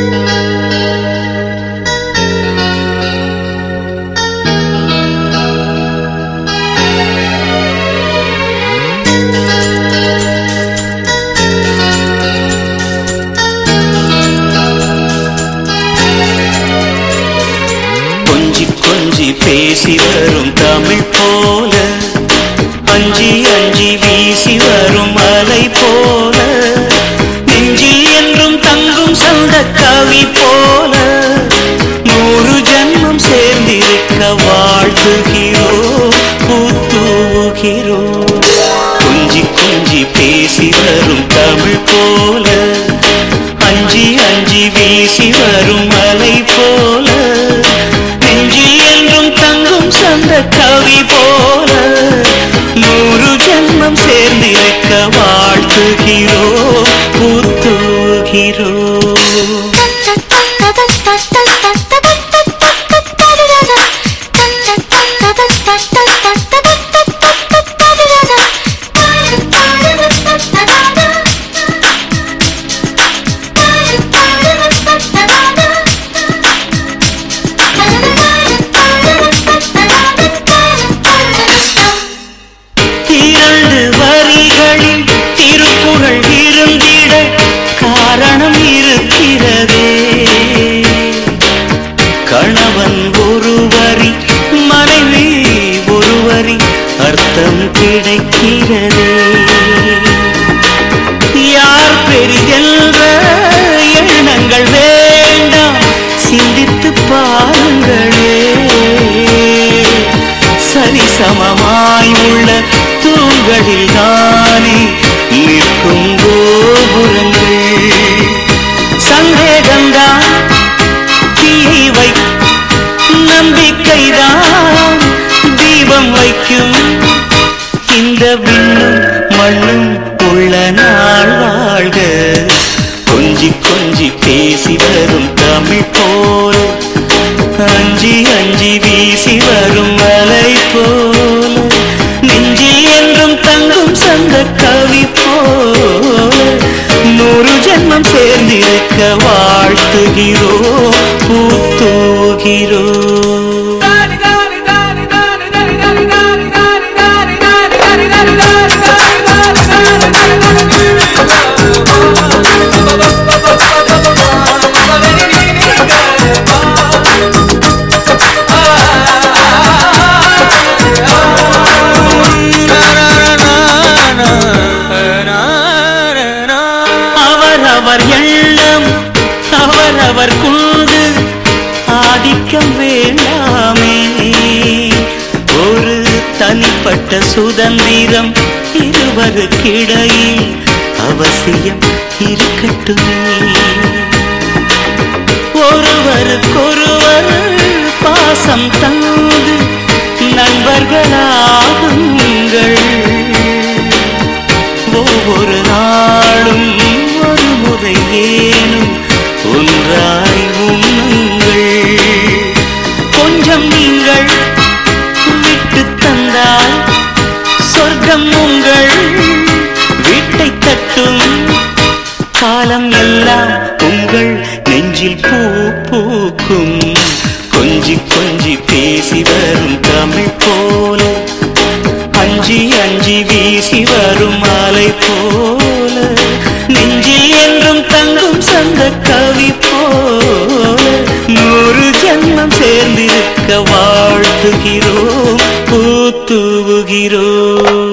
கொஞ்சி கொஞ்சி பேசி வரும் தமிழ் போல அஞ்சி அஞ்சி வீசி வரும் அலை போல நெஞ்சில் என்றும் தங்கும் சந்த கவி போல நூறு ஜன்மம் சேர்ந்திருக்க வாழ்த்துகிறோ பூத்தூகிறோ கொஞ்சி கொஞ்சி பேசி வரும் தமிழ் போல அஞ்சி அஞ்சி வீசி வரும் அலை போல நெஞ்சில் என்றும் தங்கும் சந்த கவி போல நூறு ஜன்மம் சேர்ந்திருக்க வாழ்த்துகிறோ புத்துகிறோ இரண்டு வரிகளில் திருக்குறள் இருந்திட காரணம் இருக்கிறதே கணவன் ஒரு வரி மனைவி ஒரு வரி அர்த்தம் கிடைக்கிறதே யார் பெரிதென்ற எண்ணங்கள் வேண்டாம் சிந்தித்து பாருங்களே சரிசமமாய் உள்ள தூண்களில் தானே நிற்கும் கோபுரங்கள் சந்தேகம்தான் தீயை வை நம்பிக்கைதான் தீபம் வைக்கும் இந்த விண்ணும் மண்ணும் உள்ள நாள் வாழ்க கொஞ்சி கொஞ்சி பேசி வரும் தமிழ் போல அஞ்சி அஞ்சி வீசி வரும் மலை போல நெஞ்சில் என்றும் தங்கும் சந்த கவி போல நூறு ஜென்மம் சேர்ந்திருக்க வாழ்த்துகிறோ பூத்தோகிறோ அவரவர் எண்ணம் அவரவர் குண்டு ஆதிக்கம் வேண்டாமே ஒரு தனிப்பட்ட சுதந்திரம் இருவருக்கிடையில் அவசியம் இருக்கட்டுமே ஒருவருக்கொருவர் பாசம் தந்து நண்பர்களாகுங்கள் ஒவ்வொரு நாளும் ஒரு முறை ஏனும் ஒன்றாய் உண்ணுங்கள் கொஞ்சம் நீங்கள் விட்டு தந்தால் சொர்க்கம் உங்கள் வீட்டை தட்டும் காலம் எல்லாம் உங்கள் நெஞ்சில் பூ பூக்கும் கொஞ்சி கொஞ்சி பேசி வரும் தமிழ் போல அஞ்சி அஞ்சி வீசி வரும் மாலை போல நெஞ்சில் என்றும் தங்கும் சந்த கவி போல நூறு ஜன்மம் சேர்ந்திருக்க வாழ்த்துகிறோம் பூத்துவுகிறோம்